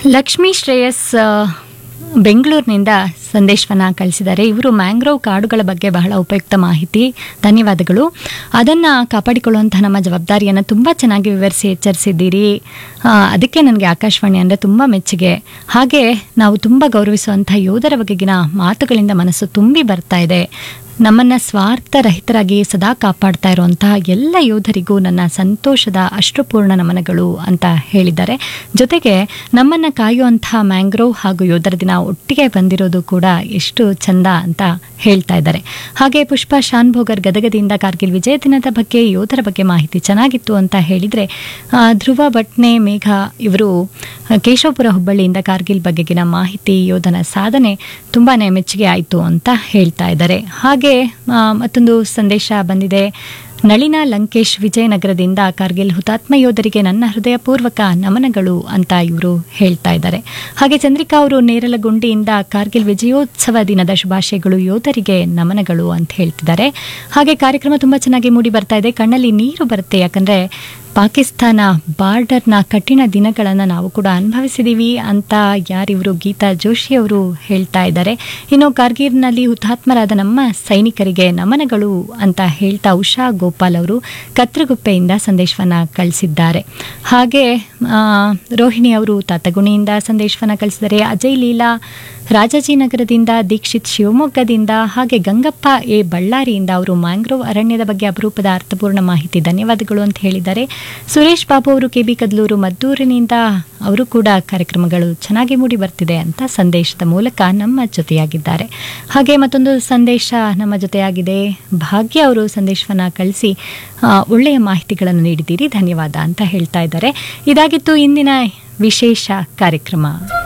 ಲಕ್ಷ್ಮೀ ಶ್ರೇಯಸ್ ಆ, ಬೆಂಗಳೂರಿನಿಂದ ಸಂದೇಶವನ್ನು ಕಳಿಸಿದ್ದಾರೆ ಇವರು ಮ್ಯಾಂಗ್ರೋವ್ ಕಾಡುಗಳ ಬಗ್ಗೆ ಬಹಳ ಉಪಯುಕ್ತ ಮಾಹಿತಿ ಧನ್ಯವಾದಗಳು ಅದನ್ನು ಕಾಪಾಡಿಕೊಳ್ಳುವಂತಹ ನಮ್ಮ ಜವಾಬ್ದಾರಿಯನ್ನು ತುಂಬ ಚೆನ್ನಾಗಿ ವಿವರಿಸಿ ಎಚ್ಚರಿಸಿದ್ದೀರಿ ಆ, ಅದಕ್ಕೆ ನನಗೆ ಆಕಾಶವಾಣಿ ಅಂದರೆ ತುಂಬ ಮೆಚ್ಚುಗೆ ಹಾಗೆ ನಾವು ತುಂಬ ಗೌರವಿಸುವಂಥ ಯೋಧರ ಬಗೆಗಿನ ಮಾತುಗಳಿಂದ ಮನಸ್ಸು ತುಂಬಿ ಬರ್ತಾ ಇದೆ ನಮ್ಮನ್ನ ಸ್ವಾರ್ಥರಹಿತರಾಗಿ ಸದಾ ಕಾಪಾಡ್ತಾ ಇರುವಂತಹ ಎಲ್ಲ ಯೋಧರಿಗೂ ನನ್ನ ಸಂತೋಷದ ಅಷ್ಟಪೂರ್ಣ ನಮನಗಳು ಅಂತ ಹೇಳಿದ್ದಾರೆ ಜೊತೆಗೆ ನಮ್ಮನ್ನ ಕಾಯುವಂತಹ ಮ್ಯಾಂಗ್ರೋವ್ ಹಾಗೂ ಯೋಧರ ದಿನ ಒಟ್ಟಿಗೆ ಬಂದಿರೋದು ಕೂಡ ಎಷ್ಟು ಚಂದ ಅಂತ ಹೇಳ್ತಾ ಇದ್ದಾರೆ ಹಾಗೆ ಪುಷ್ಪ ಶಾನ್ಭೋಗರ್ ಗದಗದಿಂದ ಕಾರ್ಗಿಲ್ ವಿಜಯ ದಿನದ ಬಗ್ಗೆ ಯೋಧರ ಬಗ್ಗೆ ಮಾಹಿತಿ ಚೆನ್ನಾಗಿತ್ತು ಅಂತ ಹೇಳಿದ್ರೆ ಆ, ಧ್ರುವ ಭಟ್ನೆ ಮೇಘ ಇವರು ಆ, ಕೇಶವಪುರ ಹುಬ್ಬಳ್ಳಿಯಿಂದ ಕಾರ್ಗಿಲ್ ಬಗೆಗಿನ ಮಾಹಿತಿ ಯೋಧನ ಸಾಧನೆ ತುಂಬಾನೇ ಮೆಚ್ಚುಗೆ ಆಯಿತು ಅಂತ ಹೇಳ್ತಾ ಇದ್ದಾರೆ ಹಾಗೆ ಆ, ಮತ್ತೊಂದು ಸಂದೇಶ ಬಂದಿದೆ ನಳಿನ ಲಂಕೇಶ್ ವಿಜಯನಗರದಿಂದ ಕಾರ್ಗಿಲ್ ಹುತಾತ್ಮ ಯೋಧರಿಗೆ ನನ್ನ ಹೃದಯಪೂರ್ವಕ ನಮನಗಳು ಅಂತ ಇವರು ಹೇಳ್ತಾ ಇದ್ದಾರೆ ಹಾಗೆ ಚಂದ್ರಿಕಾ ಅವರು ನೇರಲಗುಂಡಿಯಿಂದ ಕಾರ್ಗಿಲ್ ವಿಜಯೋತ್ಸವ ದಿನದ ಶುಭಾಶಯಗಳು ಯೋಧರಿಗೆ ನಮನಗಳು ಅಂತ ಹೇಳ್ತಿದ್ದಾರೆ ಹಾಗೆ ಕಾರ್ಯಕ್ರಮ ತುಂಬ ಚೆನ್ನಾಗಿ ಮೂಡಿ ಬರ್ತಾ ಇದೆ ಕಣ್ಣಲ್ಲಿ ನೀರು ಬರುತ್ತೆ ಯಾಕಂದ್ರೆ ಪಾಕಿಸ್ತಾನ ಬಾರ್ಡರ್ನ ಕಠಿಣ ದಿನಗಳನ್ನು ನಾವು ಕೂಡ ಅನುಭವಿಸಿದೀವಿ ಅಂತ ಯಾರಿವರು ಗೀತಾ ಜೋಶಿ ಅವರು ಹೇಳ್ತಾ ಇದ್ದಾರೆ ಇನ್ನು ಕಾರ್ಗಿಲ್ನಲ್ಲಿ ಹುತಾತ್ಮರಾದ ನಮ್ಮ ಸೈನಿಕರಿಗೆ ನಮನಗಳು ಅಂತ ಹೇಳ್ತಾ ಉಷಾ ಗೋಪಾಲ್ ಅವರು ಕತ್ರಗುಪ್ಪೆಯಿಂದ ಸಂದೇಶವನ್ನ ಕಳಿಸಿದ್ದಾರೆ ಹಾಗೆ ಆ, ರೋಹಿಣಿ ಅವರು ತಾತಗುಣಿಯಿಂದ ಸಂದೇಶವನ್ನ ಕಳಿಸಿದ್ದಾರೆ ಅಜಯ್ ಲೀಲಾ ರಾಜಾಜಿನಗರದಿಂದ ದೀಕ್ಷಿತ್ ಶಿವಮೊಗ್ಗದಿಂದ ಹಾಗೆ ಗಂಗಪ್ಪ ಎ ಬಳ್ಳಾರಿಯಿಂದ ಅವರು ಮ್ಯಾಂಗ್ರೋವ್ ಅರಣ್ಯದ ಬಗ್ಗೆ ಅಪರೂಪದ ಅರ್ಥಪೂರ್ಣ ಮಾಹಿತಿ ಧನ್ಯವಾದಗಳು ಅಂತ ಹೇಳಿದ್ದಾರೆ ಸುರೇಶ್ ಬಾಬು ಅವರು ಕೆ ಬಿ ಕದ್ಲೂರು ಮದ್ದೂರಿನಿಂದ ಅವರು ಕೂಡ ಕಾರ್ಯಕ್ರಮಗಳು ಚೆನ್ನಾಗಿ ಮೂಡಿ ಬರ್ತಿದೆ ಅಂತ ಸಂದೇಶದ ಮೂಲಕ ನಮ್ಮ ಜೊತೆಯಾಗಿದ್ದಾರೆ ಹಾಗೆ ಮತ್ತೊಂದು ಸಂದೇಶ ನಮ್ಮ ಜೊತೆಯಾಗಿದೆ ಭಾಗ್ಯ ಅವರು ಸಂದೇಶವನ್ನ ಕಳಿಸಿ ಆ, ಒಳ್ಳೆಯ ಮಾಹಿತಿಗಳನ್ನು ನೀಡಿದ್ದೀರಿ ಧನ್ಯವಾದ ಅಂತ ಹೇಳ್ತಾ ಇದ್ದಾರೆ ಇದಾಗಿತ್ತು ಇಂದಿನ ವಿಶೇಷ ಕಾರ್ಯಕ್ರಮ